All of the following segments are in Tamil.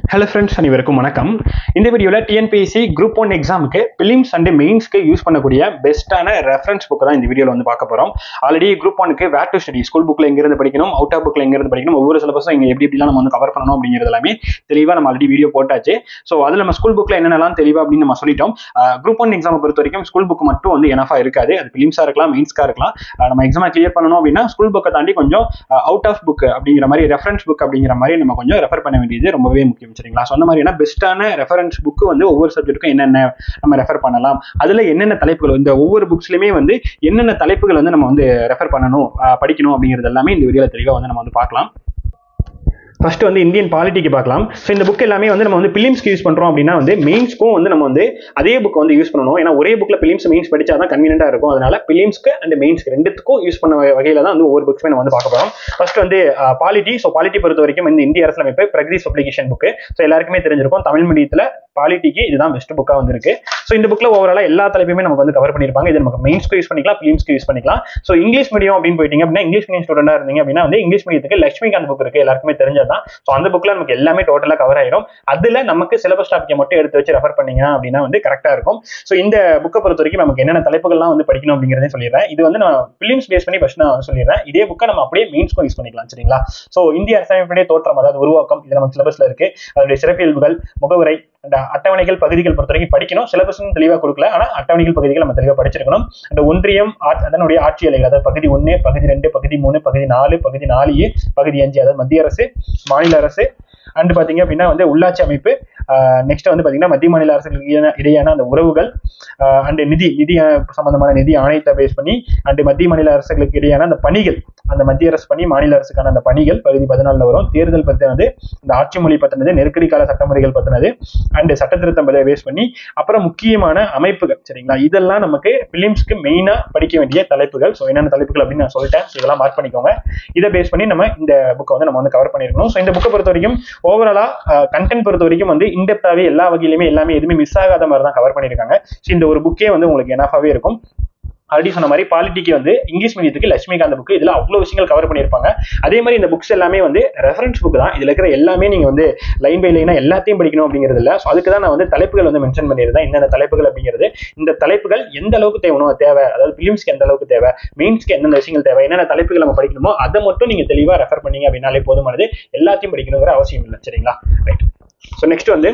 ஹலோ ஃப்ரெண்ட்ஸ் அனைவருக்கும் வணக்கம் இந்த வீடியோவில் டிஎன்பிஎஸ்சி குரூப் ஒன் எக்ஸாமுக்கு பிலிம்ஸ் அண்ட் மெயின்ஸ்க்கு யூஸ் பண்ணக்கூடிய பெஸ்ட்டான ரெஃபரன்ஸ் புக் தான் இந்த வீடியோவில் வந்து பார்க்க போகிறோம் ஆல்ரெடி குரூப் ஒனுக்கு வேர் டு ஸ்டடி ஸ்கூல் புக்கில் எங்கிருந்து படிக்கணும் அவுட் ஆஃப் புக்கில் எங்கிருந்து படிக்கணும் ஒவ்வொரு சிலபஸும் இங்கே எப்படி எப்படிலாம் நம்ம வந்து கவர் பண்ணணும் அப்படிங்கிறது எல்லாமே தெளிவாக நம்ம ஆல்ரெடி வீடியோ போட்டாச்சு ஸோ அதில் நம்ம ஸ்கூல் புக்கில் என்னென்னலாம் தெளிவாக அப்படின்னு நம்ம சொல்லிட்டோம் குரூப் ஒன் எக்ஸாமை பொறுத்த வரைக்கும் ஸ்கூல் புக் மட்டும் வந்து எனஃபாக இருக்காது அது பிலிம்ஸாக இருக்கலாம் மெயின்ஸ்க்காக இருக்கலாம் அஹ் நம்ம எக்ஸாமை கிளியர் பண்ணணும் அப்படின்னா ஸ்கூல் புக்கை தாண்டி கொஞ்சம் அவுட் ஆஃப் புக் அப்படிங்கிற மாதிரி ரெஃபரன்ஸ் புக் அப்படிங்கிற மாதிரி நம்ம கொஞ்சம் ரெஃபர் பண்ண வேண்டியது ரொம்பவே முக்கியம் சரிங்களா சொன்ன மாதிரினா பெஸ்ட்டான ரெஃபரன்ஸ் புக் வந்து ஒவ்வொரு சப்ஜெக்ட்டுக்கும் என்னென்ன நம்ம ரெஃபர் பண்ணலாம் அதுல என்னென்ன தலைப்புகள் இந்த ஒவ்வொரு புக்ஸ்லையுமே வந்து என்னென்ன தலைப்புகள் வந்து நம்ம வந்து ரெஃபர் பண்ணணும் அஹ் படிக்கணும் அப்படிங்கிறது எல்லாமே இந்த வீடியோவில் தெளிவாக வந்து நம்ம வந்து பார்க்கலாம் ஃபர்ஸ்ட் வந்து இந்தியன் பாலிட்டிக்கு பார்க்கலாம் ஸோ இந்த புக் எல்லாமே வந்து நம்ம வந்து பிலிம்ஸ்க்கு யூஸ் பண்ணுறோம் அப்படின்னா வந்து மெயின்ஸ்க்கும் வந்து நம்ம வந்து அதே புக் வந்து யூஸ் பண்ணணும் ஏன்னா ஒரே புக்கில் பிலிம்ஸ் மெயின்ஸ் படிச்சா தான் கன்வீனியன்ட்டாக இருக்கும் அதனால பிலிம்ஸ்க்கு அண்ட் மெயின்ஸ்க்கு ரெண்டுத்துக்கும் யூஸ் பண்ண வகையில் தான் வந்து ஒவ்வொரு புக்ஸுமே நம்ம வந்து பார்க்க போகிறோம் ஃபர்ஸ்ட் வந்து பாலிட்டி ஸோ பாலிட்டி பொறுத்த வரைக்கும் இந்த இந்திய அரசியலமைப்பு பிரகதி அப்ளிகேஷன் புக்கு ஸோ எல்லாருக்குமே தெரிஞ்சிருக்கும் தமிழ் மீடியத்தில் பாலிட்டிக்கு இதுதான் பெஸ்ட் புக்காக வந்திருக்கு ஸோ இந்த புக்கில் ஓவராலாக எல்லா தலைப்புமே நமக்கு வந்து கவர் பண்ணியிருப்பாங்க இது நமக்கு மெயின்ஸ்க்கு யூஸ் பண்ணிக்கலாம் பிலிம்ஸ்க்கு யூஸ் பண்ணிக்கலாம் ஸோ இங்கிலீஷ் மீடியம் அப்படின்னு போயிட்டீங்க அப்படின்னா இங்கிலீஷ் மீடியம் ஸ்டூடெண்டாக இருந்தீங்க அப்படின்னா வந்து இங்கிலீஷ் மீடியத்துக்கு லட்சுமிகாந்த் புக் இருக்கு எல்லாருக்குமே தெரிஞ்சதான் ஸோ அந்த புக்கில் நமக்கு எல்லாமே டோட்டலாக கவர் ஆயிரும் அதில் நமக்கு சிலபஸ் டாப்பிக்கை மட்டும் எடுத்து வச்சு ரெஃபர் பண்ணீங்க அப்படின்னா வந்து கரெக்டாக இருக்கும் ஸோ இந்த புக்கை பொறுத்த வரைக்கும் நமக்கு என்னென்ன தலைப்புகள்லாம் வந்து படிக்கணும் அப்படிங்கிறதையும் சொல்லிடுறேன் இது வந்து நான் பிலிம்ஸ் பேஸ் பண்ணி ஃபர்ஸ்ட் நான் சொல்லிடுறேன் இதே புக்கை நம்ம அப்படியே மெயின்ஸ்க்கும் யூஸ் பண்ணிக்கலாம் சரிங்களா ஸோ இந்திய அரசமைப்புடைய தோற்றம் அதாவது உருவாக்கம் இது நமக்கு சிலபஸ்ல இருக்கு அதனுடைய சிறப்பியல்புகள் முகவுரை அந்த அட்டவணைகள் பகுதிகள் பொறுத்த வரைக்கும் படிக்கணும் சிலபஸ் தெளிவாக கொடுக்கல ஆனால் அட்டவணைகள் பகுதிகள் நம்ம தெளிவாக படிச்சிருக்கணும் அந்த ஒன்றியம் ஆ- அதனுடைய ஆட்சி அலைகள் அதாவது பகுதி ஒன்று பகுதி ரெண்டு பகுதி மூணு பகுதி நாலு பகுதி நாலு ஏ பகுதி அஞ்சு அதாவது மத்திய அரசு மாநில அரசு அண்ட் பாத்தீங்க அப்படின்னா வந்து உள்ளாட்சி அமைப்பு நெக்ஸ்ட் வந்து பாத்தீங்கன்னா மத்திய மாநில அரசுகளுக்கு இடையான- இடையான அந்த உறவுகள் அண்ட் நிதி நிதி அஹ், சம்பந்தமான நிதி ஆணையத்தை பேஸ் பண்ணி அண்ட் மத்திய மாநில அரசுகளுக்கு இடையான அந்த பணிகள் அந்த மத்திய அரசு பணி மாநில அரசுக்கான அந்த பணிகள் பகுதி பதினாலுல வரும் தேர்தல் பத்தினது இந்த ஆட்சி மொழி பத்தினது நெருக்கடி கால சட்டமுறைகள் பத்தினது அண்ட் சட்ட திருத்தம் பேஸ் பண்ணி அப்புறம் முக்கியமான அமைப்புகள் சரிங்களா இதெல்லாம் நமக்கு பிலிம்ஸ்க்கு மெயினா படிக்க வேண்டிய தலைப்புகள் ஸோ என்னென்ன தலைப்புகள் அப்படின்னு நான் சொல்லிட்டேன் So இதெல்லாம் மார்க் பண்ணிக்கோங்க இதை பேஸ் பண்ணி நம்ம இந்த புக்கை வந்து நம்ம வந்து கவர் பண்ணிருக்கணும் ஸோ இந்த புக்கை பொறுத்த வரைக்கும் ஓவராலா கண்டென்ட் பொறுத்த வரைக்கும் வந்து இன்டெப்தாவே எல்லா வகையிலுமே எல்லாமே எதுவுமே மிஸ் ஆகாத மாதிரி தான் கவர் பண்ணியிருக்காங்க ஸோ இந்த ஒரு புக்கே வந்து உங்களுக்கு எனாஃபாவே இருக்கும் ஆல்ரெடி சொன்ன மாதிரி பாலிட்டிக்கு வந்து இங்கிலீஷ் மீடியத்துக்கு லட்சுமிகாந்த் புக் இதுல அவ்வளவு விஷயங்கள் கவர் பண்ணியிருப்பாங்க அதே மாதிரி இந்த புக்ஸ் எல்லாமே வந்து ரெஃபரன்ஸ் புக் தான் இதுல இருக்கிற எல்லாமே நீங்க வந்து லைன் பை லைனா எல்லாத்தையும் படிக்கணும் அப்படிங்கிறது இல்ல ஸோ அதுக்கு தான் நான் வந்து தலைப்புகள் வந்து மென்ஷன் பண்ணியிருந்தேன் என்னென்ன தலைப்புகள் அப்படிங்கிறது இந்த தலைப்புகள் எந்த அளவுக்கு தேவைனோ தேவை அதாவது பிலிம்ஸ்க்கு எந்த அளவுக்கு தேவை மெயின்ஸ்க்கு எந்தெந்த விஷயங்கள் தேவை என்னென்ன தலைப்புகள் நம்ம படிக்கணுமோ அதை மட்டும் நீங்க தெளிவா ரெஃபர் பண்ணீங்க அப்படின்னாலே போதுமானது எல்லாத்தையும் படிக்கணுங்கிற அவசியம் இல்லை சரிங்களா ரைட் ஸோ நெக்ஸ்ட் வந்து